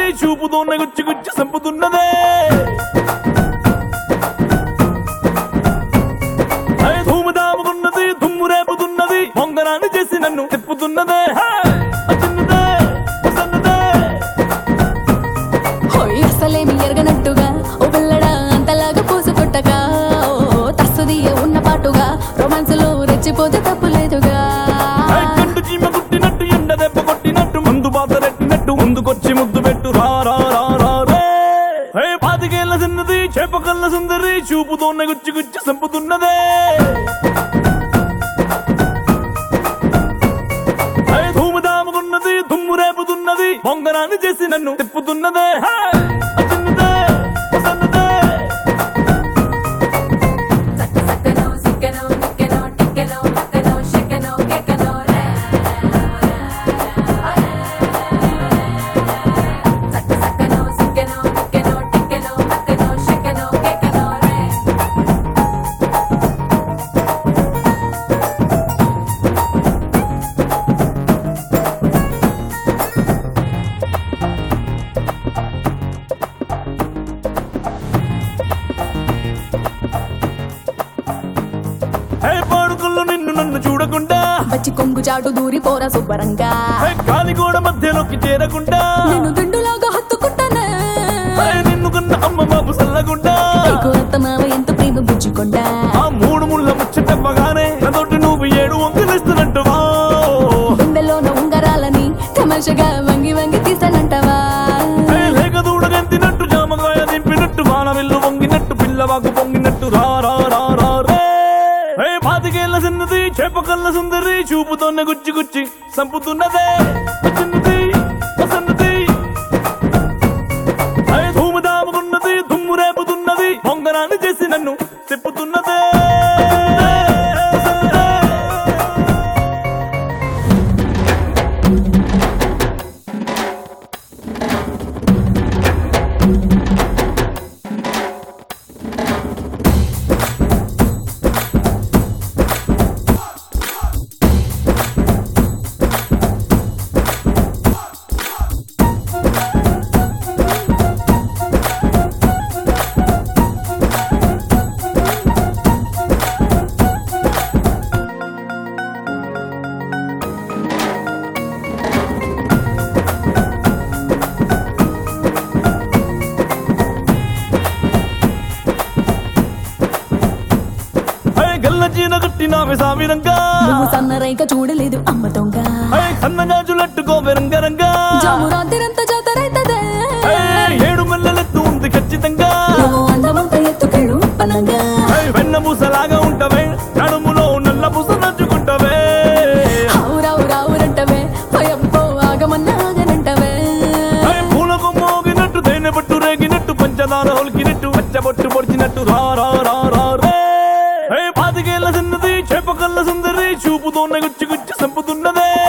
సుందరి చూపుతోనే గుచ్చి గుచ్చి సంపుతున్నదే హే, ధూమధాముకున్నది దుమ్ము రేపుతున్నది పొంగరాన్ని చేసి నన్ను తిప్పుతున్నదే హే, అతున్నదే, వసన్నదే. హోయ్ అసలేమి ఎరగనట్టుగా ఓ పిల్లడా అంతలాగా పూసుకొట్టగా ఓ తస్సుదియ ఉన్న పాటుగా రొమాన్స్ లో రెచ్చిపోతే తప్పులేదుగా హే, కండు చీమ కుట్టినట్టు ఎండ దెబ్బ కొట్టినట్టు మందు బాత రెట్టినట్టు ముందుకొచ్చి ముద్దు పెట్టు రా రా రా రా రే హే పాతికేళ్ల చిన్నది చేపకల్ల సుందరి చూపుతోనే గుచ్చి గుచ్చి సంపుతున్నదే హే, ధూమధాముకున్నది దుమ్ము రేపుతున్నది పొంగరాన్ని చేసి నన్ను తిప్పుతున్నదే హే, అతున్నదే, వసన్నదే. సక్కనో సిక్కనో నిక్కనో టిక్కనో మక్కనో షక్కనో కెక్కనో రే సక్కనో సిక్కనో నిక్కనో టిక్కనో మక్కనో షక్కనో కెక్కనో రే హే పాడుకుళ్ళు నిన్ను నన్ను చూడకుండా వచ్చి కొంగు చాటు దూరి పోరా శుభ్రంగా హే గాలి గోడ మధ్యలోకి చేరకుండా నేను దిండులాగా హత్తుకుంటానే హే నిన్ను కన్న అమ్మ బాబు సల్లగుండా నీకు అత్తమావ ఎంత ప్రేమ బుజ్జుకొండా ఆ మూడు ముళ్ళ ముచ్చటవ్వగానే నాతోటి నువ్వు ఏడు వంకలిస్తున్నట్టువా గుండెలోన ఉంగరాలని తమాషగా వంగి వంగి తీస్తానంటావా హే లేక దూడగెంతినట్టు జామకాయ దింపినట్టు వాన వెళ్ళు వంగినట్టు పిల్లవాకు పొంగినట్టు రా రా రా రా రే హే పాతికేళ్ల చిన్నది చేపకల్ల సుందరి చూపుతోనే గుచ్చి గుచ్చి సంపుతున్నదే చిన్నది వసన్నది హే ధూమధాముకున్నది దుమ్ము రేపుతున్నది పొంగరాన్ని చేసి నన్ను తిప్పుతున్నదే వసన్నదే. హే గల్ల చీన కట్టినావే సామిరంగా నువ్వు సన్నరైక చూడలేదు అమ్మ దొంగ హే సన్నగాజులట్టుకోవే రంగరంగా జాము రాత్రిరంతా జాతరైతదే హే ఏడు మెల్లలెత్తు ఉంది ఖచ్చితంగా నువ్వు అందమంత ఎత్తుకెళ్ళు పనంగా హే వెన్న పూసలాగా ఉంటవే నడుములో నల్ల పూస నంచుకుంటవే రావు రావు రావురంటవే అయ్యప్పో ఆగమన్నా ఆగనంటవే హే పూలకు మోగినట్టు తేనె పట్టు రేగినట్టు పంచదార హొలికినట్టు పచ్చబొట్టు పొడిచినట్టు రా రా రా రా రే హే పాతికేళ్ల చిన్నది చేపకల్ల సుందరి చూపుతోనే గుచ్చి గుచ్చి సంపుతున్నదే